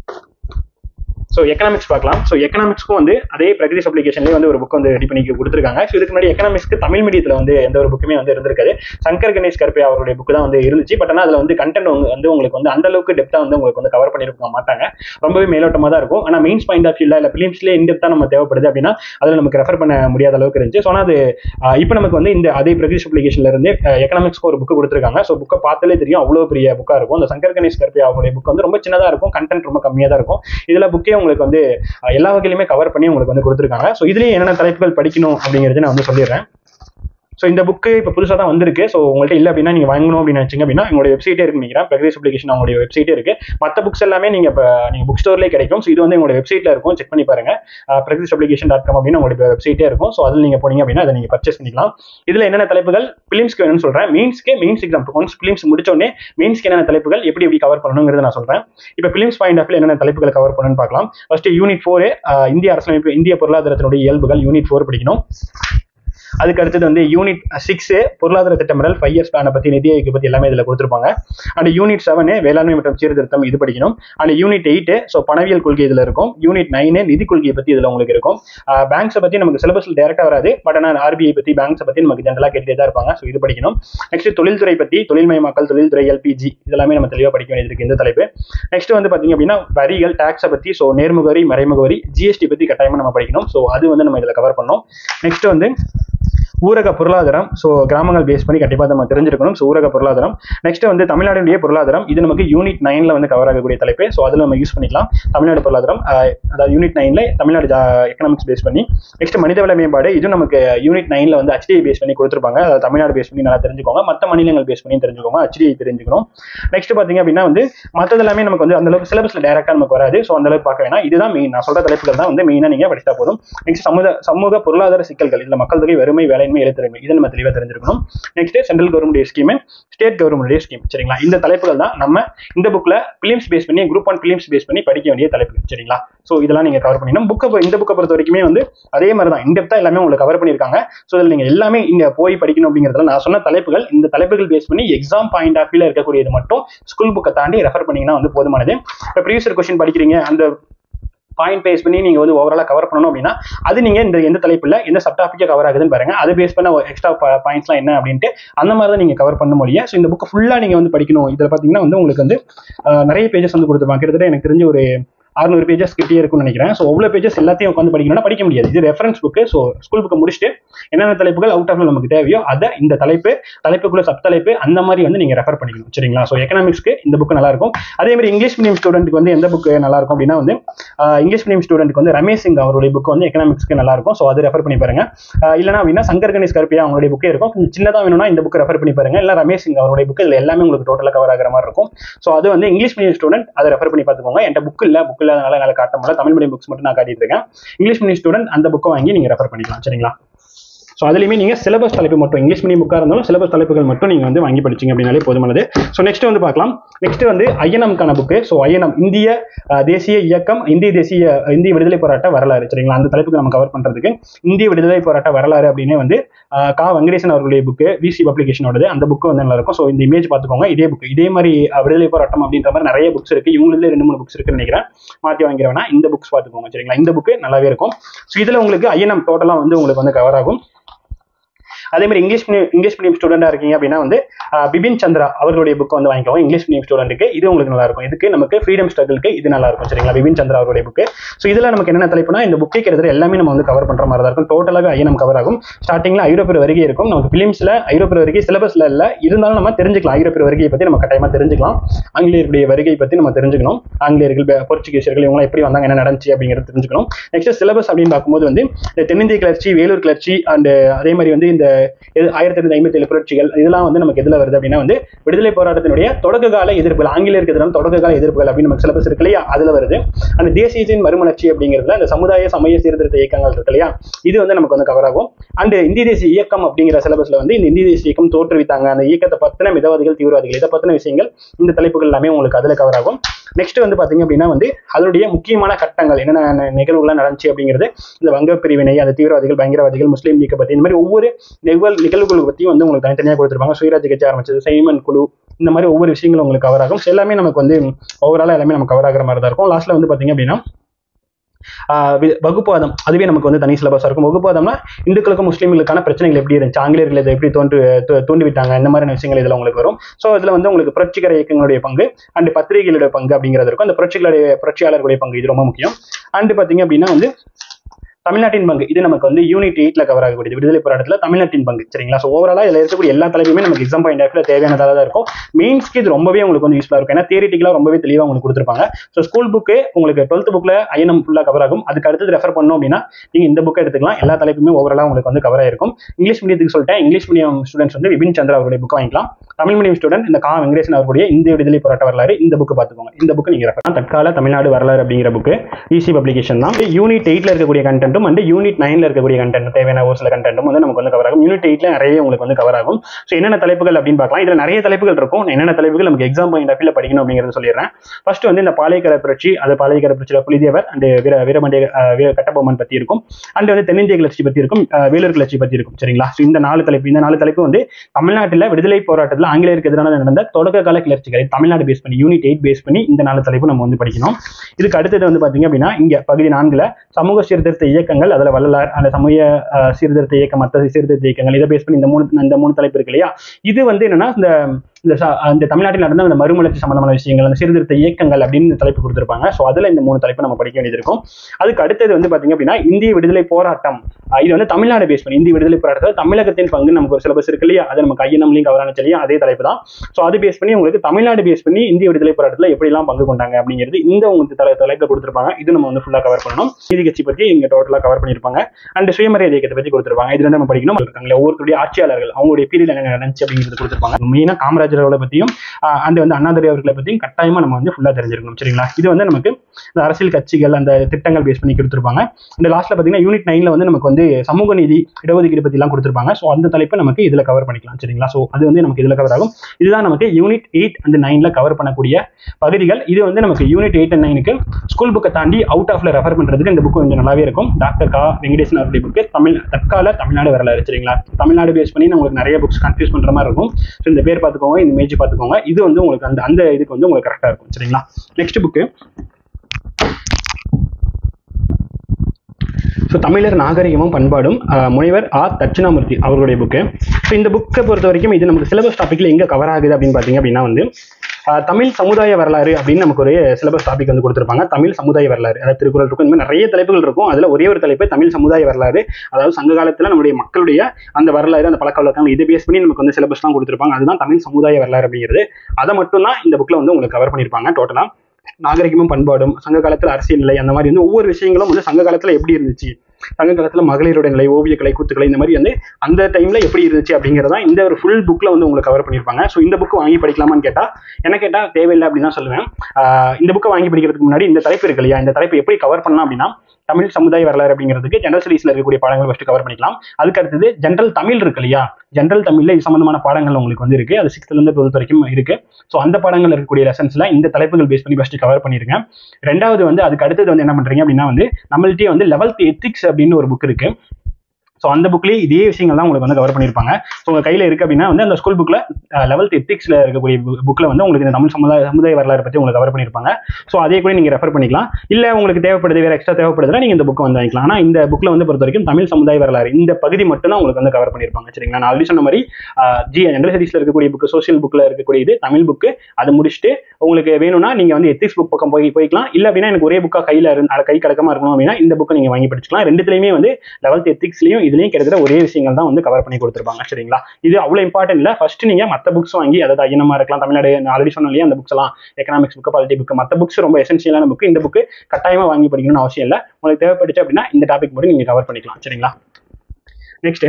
ஸோ எக்கனாமிக்ஸ் பார்க்கலாம் ஸோ எக்கனாமிக்ஸ்க்கும் வந்து அதே பிரகதி அப்ளிகேஷன்லேயே வந்து ஒரு புக் வந்து ரெடி பண்ணி கொடுத்துருக்காங்க ஸோ இதுக்கு முன்னாடி எக்கனாமிக்ஸ்க்கு தமிழ் மீடியத்தில் வந்து எந்த ஒரு புக்குமே வந்து இருந்திருக்காது சங்கர் கணேஷ் கருப்பே அவருடைய புக் தான் வந்து இருந்துச்சு பட் ஆனால் அதில் வந்து கண்டென்ட் வந்து உங்களுக்கு வந்து அந்த அளவுக்கு டெப்த்தாக வந்து உங்களுக்கு வந்து கவர் பண்ணியிருக்க மாட்டாங்க ரொம்பவே மேலோட்டமாக தான் இருக்கும் ஆனால் மெயின்ஸ் பாயிண்ட் ஆஃப் வியூல இல்லை பிலிம்ஸ்லேயே இன்டெப்த்தாக நம்ம தேவைப்படுது அப்படின்னா அதில் நமக்கு ரெஃபர் பண்ண முடியாத அளவுக்கு இருந்துச்சு ஸோ ஆனால் அது இப்போ நமக்கு வந்து இந்த அதே பிரகதீஷ் அப்ளிகேஷன்ல இருந்து எக்கனாமிக்ஸ்க்கு ஒரு புக் கொடுத்துருக்காங்க ஸோ புக்கை பார்த்தாலே தெரியும் அவ்வளோ பெரிய புக்காக இருக்கும் அந்த சங்கர் கணேஷ் கருப்பே அவருடைய புக் வந்து ரொம்ப சின்னதாக இருக்கும் கண்டென்ட் ரொம்ப கம்மியாக தான் இருக்கும் இதில் புக்கே உங்களுக்கு வந்து அஹ், எல்லா வகையிலுமே கவர் பண்ணி உங்களுக்கு வந்து கொடுத்துருக்காங்க ஸோ இதுலேயே என்னென்ன தலைப்புகள் படிக்கணும் அப்படிங்கிறது நான் வந்து சொல்லிடுறேன் ஸோ இந்த புக்கு இப்போ புதுசாக தான் வந்திருக்கு ஸோ உங்கள்கிட்ட இல்லை அப்படின்னா நீங்கள் வாங்கணும் அப்படின்னு நினச்சிங்க அப்படின்னா உங்களுடைய வெப்சைட்டே இருக்கு நினைக்கிறேன் பிரகதீஷ் அப்ளிகேஷன் அவங்களுடைய வெப்சைட்டே இருக்கு மற்ற புக்ஸ் எல்லாமே நீங்கள் இப்போ நீங்கள் புக் ஸ்டோர்லேயே கிடைக்கும் ஸோ இது வந்து உங்களுடைய வெப்சைட்டில் இருக்கும் செக் பண்ணி பாருங்க பிரகதீஷ் அப்ளிகேஷன் டாட் காம் அப்படின்னு உங்களுடைய வெப்சைட்டே இருக்கும் ஸோ அதில் நீங்கள் போனீங்க அப்படின்னா அதை நீங்கள் பர்ச்சேஸ் பண்ணிக்கலாம் இதில் என்னென்ன தலைப்புகள் பிலிம்ஸ்க்கு வேணும்னு சொல்கிறேன் மெயின்ஸ்க்கு மெயின்ஸ் எக்ஸாம் ஒன்ஸ் பிலிம்ஸ் முடிச்ச உடனே மெயின்ஸ்க்கு என்னென்ன தலைப்புகள் எப்படி எப்படி கவர் பண்ணணுங்கிறத நான் சொல்கிறேன் இப்போ பிலிம்ஸ் பாயிண்ட் ஆஃப் என்னென்ன தலைப்புகள் கவர் பண்ணணும்னு பார்க்கலாம் ஃபர்ஸ்ட் யூனிட் ஃபோர் இந்திய அரசியலமைப்பு இந்திய பொருளாதாரத்தினுடைய இயல்புகள் யூனிட் ஃபோர் படிக்கணும் அதுக்கு அடுத்தது வந்து யூனிட் சிக்ஸ் பொருளாதார திட்டமிடல் ஃபைவ் இயர்ஸ் பிளானை பத்தி நிதி ஆயோக் பத்தி எல்லாமே இதுல கொடுத்துருப்பாங்க அண்ட் யூனிட் செவன் வேளாண்மை மற்றும் சீர்திருத்தம் இது படிக்கணும் அண்ட் யூனிட் எயிட் ஸோ பணவியல் கொள்கை இதுல இருக்கும் யூனிட் நைன் நிதி கொள்கையை பத்தி இதுல உங்களுக்கு இருக்கும் பேங்க்ஸை பத்தி நமக்கு சிலபஸ்ல டேரக்டா வராது பட் ஆனால் ஆர்பிஐ பத்தி பேங்க்ஸை பத்தி நமக்கு ஜென்ரலா கேட்டுட்டே தான் இருப்பாங்க ஸோ இது படிக்கணும் நெக்ஸ்ட் தொழில்துறை பத்தி தொழில்மயமாக்கல் தொழில்துறை எல்பிஜி இதெல்லாமே நம்ம தெளிவாக படிக்க வேண்டியது இருக்கு இந்த தலைப்பு நெக்ஸ்ட் வந்து பாத்தீங்க அப்படின்னா வரிகள் டாக்ஸை பத்தி ஸோ நேர்முக வரி மறைமுக வரி ஜிஎஸ்டி பத்தி கட்டாயமா நம்ம படிக்கணும் ஸோ அது வந்து நம்ம இதுல கவர் பண்ணோம் நெக்ஸ்ட் வந்து ஊரக பொருளாதாரம் ஸோ கிராமங்கள் பேஸ் பண்ணி கண்டிப்பாக நம்ம தெரிஞ்சிருக்கணும் ஸோ ஊரக பொருளாதாரம் நெக்ஸ்ட் வந்து தமிழ்நாடுடைய பொருளாதாரம் இது நமக்கு யூனிட் நைன்ல வந்து கவர் ஆகக்கூடிய தலைப்பு ஸோ அதில் நம்ம யூஸ் பண்ணிக்கலாம் தமிழ்நாடு பொருளாதாரம் ஆஹ், அதாவது யூனிட் நைன்ல தமிழ்நாடு எக்கனாமிக்ஸ் பேஸ் பண்ணி நெக்ஸ்ட் மனிதவள மேம்பாடு இது நமக்கு யூனிட் நைன்ல வந்து HDI பேஸ் பண்ணி கொடுத்துருப்பாங்க அதாவது தமிழ்நாடு பேஸ் பண்ணி நல்லா தெரிஞ்சுக்கோங்க மற்ற மாநிலங்கள் பேஸ் பண்ணி தெரிஞ்சுக்கோங்க HDI தெரிஞ்சுக்கணும் நெக்ஸ்ட் பாத்தீங்க அப்படின்னா வந்து மற்றது எல்லாமே நமக்கு வந்து அந்த அளவுக்கு சிலபஸ்ல டேரக்டா நமக்கு வராது ஸோ அந்த அளவுக்கு பார்க்க வேணாம் இதுதான் மெயின் நான் சொல்ற தலைப்புகள் தான் வந்து மெயினா நீங்க படிச்சா போதும் நெக்ஸ்ட் சமூக சமூக பொருளாதார சிக்கல்கள் இதுல மக்கள் தொகை வறுமை வேலையின்மை திறமை எழுத்துறமை இதை நம்ம தெளிவாக தெரிஞ்சிருக்கணும் next central government scheme state government scheme சரிங்களா இந்த தலைப்புகள் தான் நம்ம இந்த புக்ல பிலிம்ஸ் பேஸ் பண்ணி குரூப் ஒன் பிலிம்ஸ் பேஸ் பண்ணி படிக்க வேண்டிய தலைப்புகள் சரிங்களா ஸோ இதெல்லாம் நீங்க கவர் பண்ணிடணும் புக்கை இந்த புக்கை பொறுத்த வரைக்குமே வந்து அதே மாதிரி தான் இன்டெப்தா எல்லாமே உங்களுக்கு கவர் பண்ணியிருக்காங்க ஸோ இதில் நீங்க எல்லாமே இங்க போய் படிக்கணும் அப்படிங்கிறதுல நான் சொன்ன தலைப்புகள் இந்த தலைப்புகள் பேஸ் பண்ணி எக்ஸாம் பாயிண்ட் ஆஃப் வியூல இருக்கக்கூடியது மட்டும் ஸ்கூல் புக்கை தாண்டி ரெஃபர் பண்ணீங்கன்னா வந்து போதுமானது இப்போ ப்ரீவியஸ் கொஸ்டின் படிக்கிறீங்க அந்த பாயிண்ட் பேஸ் பண்ணி நீங்க வந்து ஓவராலா கவர் பண்ணணும் அப்படின்னா அது நீங்க இந்த எந்த தலைப்புல எந்த சப் டாபிக்கா கவர் ஆகுதுன்னு பாருங்க அதை பேஸ் பண்ண எக்ஸ்ட்ரா பாயிண்ட்ஸ்லாம் என்ன அப்படின்ட்டு அந்த மாதிரி தான் நீங்க கவர் பண்ண முடியும் ஸோ இந்த புக்கு ஃபுல்லா நீங்க வந்து படிக்கணும் இதுல பாத்தீங்கன்னா வந்து உங்களுக்கு வந்து அஹ், நிறைய பேஜஸ் வந்து கொடுத்துருப்பாங்க கிட்டத்தட்ட எனக்கு தெரிஞ்ச ஒரு அறுநூறு பேஜஸ் கிட்டே இருக்கும்னு நினைக்கிறேன் ஸோ அவ்வளோ பேஜஸ் எல்லாத்தையும் உட்காந்து படிக்கணும்னா படிக்க முடியாது இது ரெஃபரன்ஸ் புக்கு ஸோ ஸ்கூல் புக்கை முடிச்சுட்டு என்னென்ன தலைப்புகள் அவுட் ஆஃப்ல நமக்கு தேவையோ அதை இந்த தலைப்பு தலைப்புக்குள்ள சப் தலைப்பு அந்த மாதிரி வந்து நீங்க ரெஃபர் பண்ணிக்கணும் சரிங்களா ஸோ எக்கனாமிக்ஸ்க்கு இந்த புக்கு நல்லா இருக்கும் அதே மாதிரி இங்கிலீஷ் மீடியம் ஸ்டூடெண்ட்டுக்கு வந்து எந்த புக்கு நல்லா இருக்கும் அப்படின்னா வந்து ஆஹ், இங்கிலீஷ் மீடியம் ஸ்டூடெண்ட்க்கு வந்து ரமேஷ் சிங் அவருடைய புக் வந்து எக்கனாமிக்ஸ்க்கு நல்லா இருக்கும் ஸோ அது ரெஃபர் பண்ணி பாருங்க ஆஹ், இல்லைனா அப்படின்னா சங்கர் கணேஷ் கருப்பியா அவங்களுடைய புக்கே இருக்கும் கொஞ்சம் சின்னதாக வேணும்னா இந்த புக் ரெஃபர் பண்ணி பாருங்க இல்லை ரமேஷ் சிங் அவருடைய புக்கு இதில் எல்லாமே உங்களுக்கு டோட்டலாக கவர் ஆகிற மாதிரி இருக்கும் ஸோ அது வந்து இங்கிலீஷ் மீடியம் ஸ்டூடெண்ட் அதை ரெஃபர் பண்ணி பார்த்துக்கோங்க என்கிட்ட புக் இல்லை புக் இல்லாதனால என்னால் காட்ட முடியல தமிழ் மீடியம் புக்ஸ் மட்டும் நான் காட்டிட்டு இருக்கேன் இங்கிலீஷ் மீடியம் ஸ்டூடெண்ட் அந்த புக்கை வாங்கி நீங்கள் ரெஃபர் பண்ணிக்கலாம் சரிங்களா ஸோ அதுலேயுமே நீங்கள் சிலபஸ் தலைப்பு மட்டும் இங்கிலீஷ் மீடியம் புக்காக இருந்தாலும் சிலபஸ் தலைப்புகள் மட்டும் நீங்கள் வந்து வாங்கி படிச்சீங்க அப்படின்னாலே போதுமானது ஸோ நெக்ஸ்ட் வந்து பார்க்கலாம் நெக்ஸ்ட் வந்து ஐஎன்எம்கான புக்கு ஸோ ஐஎன்எம் இந்திய அஹ், தேசிய இயக்கம் இந்திய தேசிய இந்திய விடுதலை போராட்ட வரலாறு சரிங்களா அந்த தலைப்புக்கு நம்ம கவர் பண்ணுறதுக்கு இந்திய விடுதலை போராட்ட வரலாறு அப்படின்னே வந்து அஹ், கா வெங்கடேசன் அவர்களுடைய புக்கு விசி பப்ளிகேஷனோடது அந்த புக்கு வந்து நல்லா இருக்கும் ஸோ இந்த இமேஜ் பார்த்துக்கோங்க இதே புக் இதே மாதிரி அஹ், விடுதலை போராட்டம் அப்படின்ற மாதிரி நிறைய புக்ஸ் இருக்கு இவங்களே ரெண்டு மூணு புக்ஸ் இருக்குன்னு நினைக்கிறேன் மாற்றி வாங்கிறவனா இந்த புக்ஸ் பார்த்துக்கோங்க சரிங்களா இந்த புக்கு நல்லாவே இருக்கும் ஸோ இதில் உங்களுக்கு ஐஎன்எம் டோட்டலாக வந்து உங்களுக்கு வந்து கவர் ஆகும் அதே மாதிரி இங்கிலீஷ் மீடியம் இங்கிலீஷ் மீடியம் ஸ்டூடெண்டா இருக்கீங்க அப்படின்னா வந்து ஆஹ், பிபின் சந்திரா அவர்களுடைய புக் வந்து வாங்கிக்கோங்க இங்கிலீஷ் மீடியம் ஸ்டூடெண்ட்டுக்கு இது உங்களுக்கு நல்லா இருக்கும் இதுக்கு நமக்கு ஃப்ரீடம் ஸ்ட்ரகிளுக்கு இது நல்லா இருக்கும் சரிங்களா பிபின் சந்திரா அவருடைய புக்கு ஸோ இதில் நமக்கு என்ன தலைப்புனா இந்த புக்கே கிட்டத்தட்ட எல்லாமே நம்ம வந்து கவர் பண்ற மாதிரி தான் இருக்கும் டோட்டலாக ஐஎன்எம் கவர் ஆகும் ஸ்டார்டிங்ல ஐரோப்பிய வருகை இருக்கும் நமக்கு பிலிம்ஸ்ல ஐரோப்பிய வருகை சிலபஸ்ல இல்ல இருந்தாலும் நம்ம தெரிஞ்சுக்கலாம் ஐரோப்பிய வருகையை பத்தி நம்ம கட்டாயமா தெரிஞ்சுக்கலாம் ஆங்கிலேயர்களுடைய வருகை பத்தி நம்ம தெரிஞ்சுக்கணும் ஆங்கிலேயர்கள் பெ- போர்ச்சுகீசியர்கள் இவங்க எப்படி வந்தாங்க என்ன நடந்துச்சு அப்படிங்கிறது தெரிஞ்சுக்கணும் நெக்ஸ்ட் சிலபஸ் அப்படின்னு பார்க்கும்போது வந்து இந்த தென்னிந்திய கிளர்ச்சி வேலூர் கிளர்ச்சி அண்ட் அதே மாதிரி வந்து இந்த இது ஆயிரத்தி எட்நூத்தி ஐம்பத்தி ஏழு புரட்சிகள் இதெல்லாம் வந்து நமக்கு எதுல வருது அப்படின்னா வந்து விடுதலை போராட்டத்தினுடைய தொடக்க கால எதிர்ப்புகள் ஆங்கிலேயருக்கு எதிரான தொடக்க கால எதிர்ப்புகள் அப்படின்னு நமக்கு சிலபஸ் இருக்கு இல்லையா அதுல வருது அந்த தேசியத்தின் மறுமலர்ச்சி அப்படிங்கிறதுல அந்த சமுதாய சமய சீர்திருத்த இயக்கங்கள் இருக்கு இல்லையா இது வந்து நமக்கு வந்து கவர் ஆகும் அண்ட் இந்திய தேசிய இயக்கம் அப்படிங்கிற சிலபஸ்ல வந்து இந்த இந்திய தேசிய இயக்கம் தோற்றுவித்தாங்க அந்த இயக்கத்தை பத்தின மிதவாதிகள் தீவிரவாதிகள் இதை பத்தின விஷயங்கள் இந்த தலைப்புகள் எல்லாமே உங்களுக்கு அதுல கவர் ஆகும் நெக்ஸ்ட் வந்து பாத்தீங்க அப்படின்னா வந்து அதனுடைய முக்கியமான கட்டங்கள் என்னென்ன ந- நிகழ்வுகள்லாம் நடந்துச்சு அப்படிங்கிறது இந்த வங்க பிரிவினை அந்த தீவிரவாதிகள் பயங்கரவாதிகள் முஸ்லீம் லீக்கை பத்தி இந்த மாதிரி ஒவ்வொரு நிகழ் நிகழ்வுகள் பத்தியும் வந்து உங்களுக்கு தனித்தனியாக கொடுத்துருப்பாங்க சுயராஜ் கட்சி ஆரம்பிச்சது சைமன் குழு இந்த மாதிரி ஒவ்வொரு விஷயங்களும் உங்களுக்கு கவர் ஆகும் So எல்லாமே நமக்கு வந்து ஓவராலா எல்லாமே நமக்கு கவர் ஆகிற மாதிரி தான் இருக்கும் லாஸ்ட்ல வந்து பாத்தீங்க அப்படின்னா ஆஹ் வி- வகுப்புவாதம் அதுவே நமக்கு வந்து தனி சிலபஸாக இருக்கும் வகுப்புவாதம்னா இந்துக்களுக்கும் முஸ்லீம்களுக்கான பிரச்சனைகள் எப்படி இருந்துச்சு ஆங்கிலேயர்கள் இதை எப்படி தோன்று தூ- தூண்டி விட்டாங்க இந்த மாதிரியான விஷயங்கள் இதில் உங்களுக்கு வரும் ஸோ இதில் வந்து உங்களுக்கு புரட்சிகர இயக்கங்களுடைய பங்கு அண்ட் பத்திரிகைகளுடைய பங்கு அப்படிங்கிறது இருக்கும் அந்த புரட்சிகளுடைய புரட்சியாளர்களுடைய பங்கு இது ரொம்ப முக்கியம் அண்ட் பார்த்தீங்க அப்படின்னா வந்து தமிழ்நாட்டின் பங்கு இது நமக்கு வந்து யூனிட் எயிட்ல கவர் ஆகக்கூடியது விடுதலை போராட்டத்தில் தமிழ்நாட்டின் பங்கு சரிங்களா ஸோ ஓவராலா இதில் இருக்கக்கூடிய எல்லா தலைப்புமே நமக்கு எக்ஸாம் பாயிண்ட் ஆஃப்ல தேவையானதாக தான் இருக்கும் மெயின்ஸ்க்கு இது ரொம்பவே உங்களுக்கு வந்து யூஸ்ஃபுல்லாக இருக்கும் ஏன்னா தியரிட்டிக்கலாக ரொம்பவே தெளிவாக உங்களுக்கு கொடுத்துருப்பாங்க ஸோ ஸ்கூல் புக்கு உங்களுக்கு டுவெல்த் புக்கில் ஐஎன்எம் ஃபுல்லாக கவர் ஆகும் அதுக்கு அடுத்தது ரெஃபர் பண்ணோம் அப்படின்னா நீங்கள் இந்த புக்கை எடுத்துக்கலாம் எல்லா தலைப்புமே ஓவராலாக உங்களுக்கு வந்து கவர் ஆயிருக்கும் இங்கிலீஷ் மீடியத்துக்கு சொல்லிட்டேன் இங்கிலீஷ் மீடியம் ஸ்டூடெண்ட்ஸ் வந்து விபின் சந்திரா அவருடைய புக் வாங்கிக்கலாம் தமிழ் மீடியம் ஸ்டூடெண்ட் இந்த கா வெங்கடேசன் அவருடைய இந்திய விடுதலை போராட்ட வரலாறு இந்த புக்கு பார்த்துக்கோங்க இந்த புக்கு நீங்கள் ரெஃபர் தற்கால தமிழ்நாடு வரலாறு அப்படிங்கிற புக்கு ஈஸி பப்ளிகேஷன் தான் யூனிட் எயிட்ல இருக்கக்கூடிய கண்டென்ட்டும் அண்ட் யூனிட் நைன்ல இருக்கக்கூடிய கண்டென்ட் தேவையான ஒரு சில கண்டென்ட்டும் வந்து நமக்கு வந்து கவர் ஆகும் யூனிட் எயிட்ல நிறைய உங்களுக்கு வந்து கவர் ஆகும் ஸோ என்னென்ன தலைப்புகள் அப்படின்னு பார்க்கலாம் இதுல நிறைய தலைப்புகள் இருக்கும் என்னென்ன தலைப்புகள் நமக்கு எக்ஸாம் பாயிண்ட் ஆஃப் படிக்கணும் அப்படிங்கிறது சொல்லிடுறேன் ஃபர்ஸ்ட் வந்து இந்த பாளையக்கரை புரட்சி அது பாளையக்கரை புரட்சியில் புலிதேவர் அண்ட் வீர வீரமண்டிய அஹ், வீர கட்டபொம்மன் பத்தி இருக்கும் அண்ட் வந்து தென்னிந்திய கிளர்ச்சி பத்தி இருக்கும் அஹ், வேலூர் கிளர்ச்சி பத்தி இருக்கும் சரிங்களா ஸோ இந்த நாலு தலைப்பு இந்த நாலு தலைப்பு வந்து தமிழ்நாட்டில் விடுதலை போராட்டத்தில் ஆங்கிலேயருக்கு எதிரான நடந்த தொடக்க கால கிளர்ச்சிகளை தமிழ்நாடு பேஸ் பண்ணி யூனிட் எயிட் பேஸ் பண்ணி இந்த நாலு தலைப்பு நம்ம வந்து படிக்கணும் இதுக்கு அடுத்தது வந்து பாத்தீங்க அப்படின்னா இங்க பகுதி நான்குல சமூக சீர்திருத்த இயக்கங்கள் அதுல வள்ளலார் அந்த சமூக அஹ், சீர்திருத்த இயக்கம் மற்ற சீர்திருத்த இயக்கங்கள் இதை பேஸ் பண்ணி இந்த மூணு இந்த மூணு தலைப்பு இருக்கு இல்லையா இது வந்து என்னன்னா இந்த இந்த ச- அந்த தமிழ்நாட்டில் நடந்த அந்த மறுமலர்ச்சி சம்பந்தமான விஷயங்கள் அந்த சீர்திருத்த இயக்கங்கள் அப்படின்னு தலைப்பு கொடுத்திருப்பாங்க ஸோ அதுல இந்த மூணு தலைப்பு நம்ம படிக்க வேண்டியது இருக்கும் அதுக்கு அடுத்தது வந்து பாத்தீங்க அப்படின்னா இந்திய விடுதலை போராட்டம் அஹ் இது வந்து தமிழ்நாடு பேஸ் பண்ணி இந்திய விடுதலை போராட்டத்தில் தமிழகத்தின் பங்கு நமக்கு ஒரு சிலபஸ் இருக்கு இல்லையா அது நமக்கு ஐஎன்எம்லையும் கவரான இல்லையா அதே தலைப்பு தான் ஸோ அது பேஸ் பண்ணி உங்களுக்கு தமிழ்நாடு பேஸ் பண்ணி இந்திய விடுதலை போராட்டத்தில் எப்படிலாம் பங்கு கொண்டாங்க அப்படிங்கிறது இந்த உங்களுக்கு தலை தலைப்பில் கொடுத்துருப்பாங்க இது நம்ம வந்து ஃபுல்லாக கவர் பண்ணணும் நீதி கட்சி பற்றி இங்கே டோட்டலாக கவர் பண்ணியிருப்பாங்க அண்ட் சுயமரியாதை இயக்கத்தை பற்றி கொடுத்துருப்பாங்க இதுல நம்ம படிக்கணும் இருக்காங்களே ஒவ்வொருத்தருடைய ஆட்சியாளர்கள் அவங்களுடைய பீரியட் என்ன நடந்துச்சு அப்படிங்கிறது கொடுத்துருப்பாங்க மெயினாக காமராஜர் காமராஜர் அவர்களை பற்றியும் அண்ட் வந்து அண்ணாதுரை அவர்களை பற்றியும் கட்டாயமா நம்ம வந்து ஃபுல்லா தெரிஞ்சிருக்கணும் சரிங்களா இது வந்து நமக்கு இந்த அரசியல் கட்சிகள் அந்த திட்டங்கள் பேஸ் பண்ணி கொடுத்துருப்பாங்க இந்த லாஸ்ட்ல பார்த்தீங்கன்னா யூனிட் நைன்ல வந்து நமக்கு வந்து சமூக நீதி இடஒதுக்கீடு பத்தி எல்லாம் கொடுத்துருப்பாங்க ஸோ அந்த தலைப்பை நமக்கு இதுல கவர் பண்ணிக்கலாம் சரிங்களா ஸோ அது வந்து நமக்கு இதுல கவர் ஆகும் இதுதான் நமக்கு யூனிட் எயிட் அண்ட் நைன்ல கவர் பண்ணக்கூடிய பகுதிகள் இது வந்து நமக்கு யூனிட் எயிட் அண்ட் நைனுக்கு ஸ்கூல் புக்கை தாண்டி அவுட் ஆஃப்ல ரெஃபர் பண்றதுக்கு இந்த புக் கொஞ்சம் நல்லாவே இருக்கும் டாக்டர் கா வெங்கடேசன் அவருடைய புக்கு தமிழ் தற்கால தமிழ்நாடு வரலாறு சரிங்களா தமிழ்நாடு பேஸ் பண்ணி உங்களுக்கு நிறைய புக்ஸ் கன்ஃபியூஸ் பண்ற மாதிரி இருக்கும் ஸோ இந்த பேர் பார்த்துக்கோங்க இந்த இமேஜ் பார்த்துக்கோங்க இது வந்து உங்களுக்கு அந்த அந்த இதுக்கு வந்து உங்களுக்கு கரெக்டாக இருக்கும் சரிங்களா நெக்ஸ்ட் புக்கு ஸோ தமிழர் நாகரிகமும் பண்பாடும் அஹ், முனைவர் ஆ தட்சிணாமூர்த்தி அவர்களுடைய புக்கு ஸோ இந்த புக்கை பொறுத்த வரைக்கும் இது நமக்கு சிலபஸ் டாப்பிக்கில் எங்கே கவர் ஆகுது அப்படின்னு பார்த்தீங்க அப்படின்னா வந்து அஹ், தமிழ் சமுதாய வரலாறு அப்படின்னு நமக்கு ஒரு சிலபஸ் டாபிக் வந்து கொடுத்துருப்பாங்க தமிழ் சமுதாய வரலாறு அதாவது திருக்குறள் இருக்கும் இந்த மாதிரி நிறைய தலைப்புகள் இருக்கும் அதில் ஒரே ஒரு தலைப்பு தமிழ் சமுதாய வரலாறு அதாவது சங்க காலத்தில் நம்முடைய மக்களுடைய அந்த வரலாறு அந்த பழக்க வழக்கங்கள் இதை பேஸ் பண்ணி நமக்கு வந்து சிலபஸ்லாம் கொடுத்துருப்பாங்க அதுதான் தமிழ் சமுதாய வரலாறு அப்படிங்கிறது அதை மட்டும் தான் இந்த புக்கில் வந்து உங்களுக்கு கவர் பண்ணியிருப்பாங்க டோட்டலாக நாகரிகமும் பண்பாடும் சங்க காலத்தில் அரசியல் நிலை அந்த மாதிரி வந்து ஒவ்வொரு விஷயங்களும் வந்து சங்க காலத்தில் எப்படி இருந்துச்சு சங்க காலத்தில் மகளிரோட நிலை ஓவியக்கலை கூத்துக்கலை இந்த மாதிரி வந்து அந்த டைம்ல எப்படி இருந்துச்சு அப்படிங்கிறதா இந்த ஒரு ஃபுல் புக்ல வந்து உங்களுக்கு கவர் பண்ணியிருப்பாங்க ஸோ இந்த புக்கு வாங்கி படிக்கலாமான்னு கேட்டா என்ன கேட்டா தேவையில்லை அப்படின்னு தான் சொல்லுவேன் ஆஹ் இந்த புக்கை வாங்கி படிக்கிறதுக்கு முன்னாடி இந்த தலைப்பு இருக்கு இல்லையா இந்த தலைப்பு எப்படி கவர் பண்ணலாம் அப்படின்னா தமிழ் சமுதாய வரலாறு அப்படிங்கிறதுக்கு ஜெனரல் ஸ்டடீஸ்ல இருக்கக்கூடிய பாடங்கள் ஃபஸ்ட்டு கவர் பண்ணிக்கலாம் அதுக்கு அடுத்தது ஜென்ரல் தமிழ் இருக்கு இல்லையா ஜென்ரல் தமிழ்ல இது சம்பந்தமான பாடங்கள் உங்களுக்கு வந்து இருக்கு அது சிக்ஸ்த்ல இருந்து டுவெல்த் வரைக்கும் இருக்கு ஸோ அந்த பாடங்கள் இருக்கக்கூடிய லெசன்ஸ்ல இந்த தலைப்புகள் பேஸ் பண்ணி ஃபஸ்ட்டு கவர் பண்ணிருங்க ரெண்டாவது வந்து அதுக்கு அடுத்தது வந்து என்ன பண்றீங்க அப்படின்னா வந்து நம்மள்ட்டே வந்து லெவல்த் எத்திக்ஸ் அப்படின்னு ஒரு புக் இருக்கு ஸோ அந்த புக்லேயே இதே விஷயங்கள் தான் உங்களுக்கு வந்து கவர் பண்ணியிருப்பாங்க ஸோ உங்கள் கையில் இருக்கு அப்படின்னா வந்து அந்த ஸ்கூல் புக்கில் லெவல்த் எத்திக்ஸில் இருக்கக்கூடிய புக்கில் வந்து உங்களுக்கு இந்த தமிழ் சமுதாய சமுதாய வரலாறு பற்றி உங்களுக்கு கவர் பண்ணியிருப்பாங்க ஸோ அதே கூட நீங்கள் ரெஃபர் பண்ணிக்கலாம் இல்லை உங்களுக்கு தேவைப்படுது வேறு எக்ஸ்ட்ரா தேவைப்படுதுன்னா நீங்கள் இந்த புக்கை வந்து வாங்கிக்கலாம் ஆனால் இந்த புக்கில் வந்து பொறுத்த வரைக்கும் தமிழ் சமுதாய வரலாறு இந்த பகுதி மட்டும் தான் உங்களுக்கு வந்து கவர் பண்ணியிருப்பாங்க சரிங்களா நான் ஆல்ரெடி சொன்ன மாதிரி ஜி ஜெனரல் ஸ்டடீஸில் இருக்கக்கூடிய புக்கு சோஷியல் புக்கில் இருக்கக்கூடிய இது தமிழ் புக்கு அதை முடிச்சுட்டு உங்களுக்கு வேணும்னா நீங்கள் வந்து எத்திக்ஸ் புக் பக்கம் போய் போய்க்கலாம் இல்லை அப்படின்னா எனக்கு ஒரே புக்காக கையில் இருந்து கை கலக்கமாக இருக்கணும் அப்படின்னா இந்த புக்கை நீங்கள் வாங்கி படிச்சுக்கலாம் ரெண்டுத்துலையுமே வந்து லெவல்த் எத்திக்ஸ்லையும் இதுலையும் கிட்டத்தட்ட ஒரே விஷயங்கள் தான் வந்து கவர் பண்ணி கொடுத்துருப்பாங்க சரிங்களா இது அவ்வளோ இம்பார்ட்டன்ட் இல்லை ஃபர்ஸ்ட் நீங்கள் மற்ற புக்ஸ் வாங்கி அதாவது ஐயனமா இருக்கலாம் தமிழ்நாடு ஆல்ரெடி சொன்னோம் இல்லையா அந்த புக்ஸ் எல்லாம் எக்கனாமிக்ஸ் புக்கு பாலிட்டி புக்கு மற்ற புக்ஸ் ரொம்ப எசென்ஷியலான புக்கு இந்த புக்கு கட்டாயமாக வாங்கி படிக்கணும்னு அவசியம் இல்லை உங்களுக்கு தேவைப்பட்டுச்சு அப்படின்னா இந்த டாபிக் மட்டும் நீங்கள் கவர் பண்ணிக்கலாம் சரிங்களா நெக்ஸ்ட்